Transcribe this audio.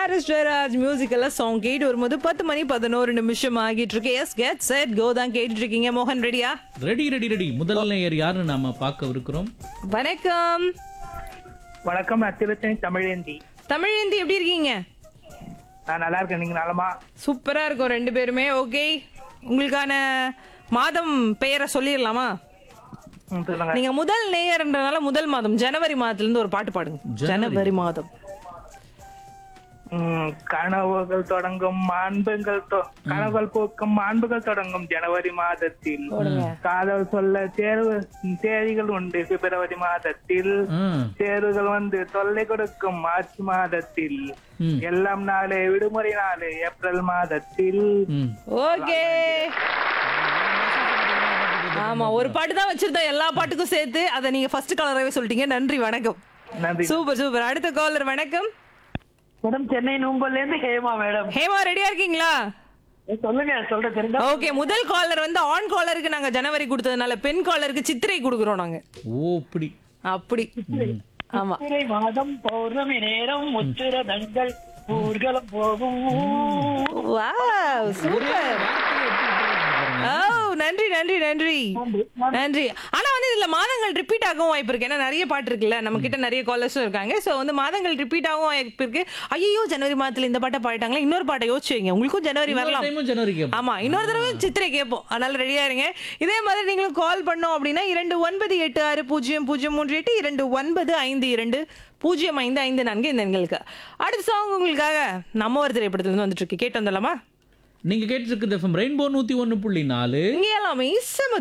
Harris Jayaraj மியூசிக்கெல்லாம் song கேட்டு வரும்போது பத்து மணி பதினோரு நிமிஷம் ஆகிட்டு இருக்கு எஸ் கெட் செட் கோ தான் கேட்டுட்டு இருக்கீங்க மோகன் ரெடியா ரெடி ரெடி ரெடி முதல் நேயர் யாருன்னு நாம பார்க்கவிருக்கிறோம் வணக்கம் வணக்கம் நான் திருத்தணி தமிழேந்தி தமிழேந்தி எப்படி இருக்கீங்க நான் நல்லா இருக்கேன் நீங்க நலமா சூப்பரா இருக்கும் ரெண்டு பேருமே ஓகே உங்களுக்கான மாதம் பெயரை சொல்லிடலாமா ம், சொல்லுங்க நீங்க முதல் நேயர்ன்றனால முதல் மாதம் ஜனவரி மாதத்துல இருந்து ஒரு பாட்டு பாடுங்க ஜனவரி மாதம் ம், கனவுகள் தொடங்கும் மாண்புகள் தொ- கனவுகள் போக்கும் மாண்புகள் தொடங்கும் ஜனவரி மாதத்தில் காதல் சொல்ல தேர்வு தேதிகள் உண்டு பிப்ரவரி மாதத்தில் ஆ, தேர்வுகள் வந்து தொல்லை கொடுக்கும் மார்ச் மாதத்தில் ம், எல்லாம் நாளே விடுமுறை நாளே ஏப்ரல் மாதத்தில் ம். ஓகே ஆமா ஒரு பாட்டு தான் வச்சிருந்தோம் எல்லா பாட்டுக்கும் சேர்த்து அதை நீங்க ஃபர்ஸ்ட் கலராகவே சொல்லிட்டீங்க நன்றி வணக்கம் நன்றி சூப்பர் சூப்பர் அடுத்த காலர் வணக்கம் மேடம் சென்னை நூம்பல்ல இருந்து ஹேமா மேடம் ஹேமா ரெடியா இருக்கீங்களா சொல்லுங்க சொல்ற தெரிஞ்சா ஓகே முதல் காலர் வந்து ஆன் காலருக்கு நாங்க ஜனவரி கொடுத்ததுனால பெண் காலருக்கு சித்திரை கொடுக்குறோம் நாங்க ஓ இப்படி அப்படி ஆமா சித்திரை மாதம் பௌர்ணமி நேரம் முத்திர தங்கள் ஊர்வலம் போகும் வாவ் சூப்பர் ஓ நன்றி நன்றி நன்றி நன்றி ஆனா வந்து இதுல மாதங்கள் ரிப்பீட் ஆகவும் வாய்ப்பு இருக்கு ஏன்னா நிறைய பாட்டு இருக்குல்ல நம்ம கிட்ட நிறைய காலர்ஸும் இருக்காங்க சோ வந்து மாதங்கள் ரிப்பீட் ஆகவும் வாய்ப்பு இருக்கு ஐயோ ஜனவரி மாதத்துல இந்த பாட்டை பாடிட்டாங்களா இன்னொரு பாட்டை யோசிச்சு வைங்க உங்களுக்கும் ஜனவரி வரலாம் டைமும் ஜனவரி கேட்போம் ஆமா இன்னொரு தடவை சித்திரை கேட்போம் அதனால ரெடியா இருங்க இதே மாதிரி நீங்களும் கால் பண்ணோம் அப்படின்னா இரண்டு ஒன்பது எட்டு ஆறு பூஜ்ஜியம் பூஜ்ஜியம் மூன்று எட்டு இரண்டு ஒன்பது ஐந்து இரண்டு பூஜ்ஜியம் ஐந்து ஐந்து நான்கு இந்த எண்களுக்கு அடுத்த சாங் உங்களுக்காக நம்ம ஒரு திரைப்படத்துல இருந்து வந்துட்டு இருக்கு கேட்டு வந்துடலாமா நீங்க கேட்டு இருக்குது ரெயின்போ நூத்தி ஒண்ணு புள்ளி நாலு இங்கே எல்லாமே செம